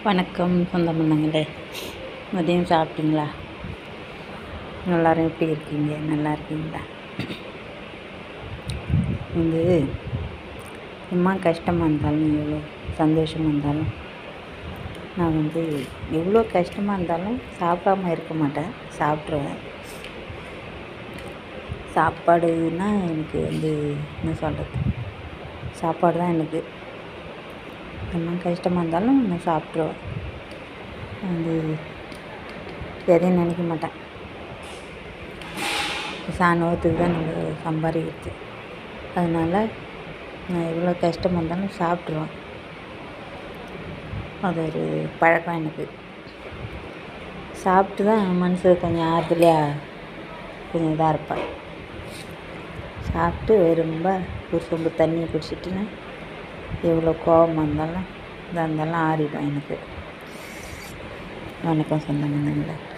வணக்கம் சொந்த பந்தங்களே மதியம் சாப்பிட்டீங்களா எல்லோரும் எப்படி இருக்கீங்க நல்லா இருக்கீங்களா வந்து சும்மா கஷ்டமாக இருந்தாலும் எவ்வளோ சந்தோஷமாக இருந்தாலும் நான் வந்து எவ்வளோ கஷ்டமாக இருந்தாலும் சாப்பிடாம இருக்க மாட்டேன் சாப்பிட்ருவேன் சாப்பாடுனா எனக்கு வந்து என்ன சொல்கிறது சாப்பாடு தான் எனக்கு என்ன கஷ்டமாக இருந்தாலும் நான் சாப்பிட்ருவேன் வந்து எதையும் நினைக்க மாட்டேன் சாணத்துக்கு தான் நம்ம சம்பாதிக்கிறது அதனால் நான் எவ்வளோ கஷ்டமாக இருந்தாலும் சாப்பிட்ருவேன் அது ஒரு பழக்கம் எனக்கு சாப்பிட்டு தான் மனசு கொஞ்சம் ஆறுதலாக கொஞ்சம் இதாக இருப்பேன் சாப்பிட்டு ரொம்ப ஒரு சொம்பு தண்ணியை குடிச்சிட்டுனா எவ்வளோ கோவமாக இருந்தாலும் இதாக இருந்தாலும் ஆறிடும் எனக்கு வணக்கம் சொந்த பந்தங்களே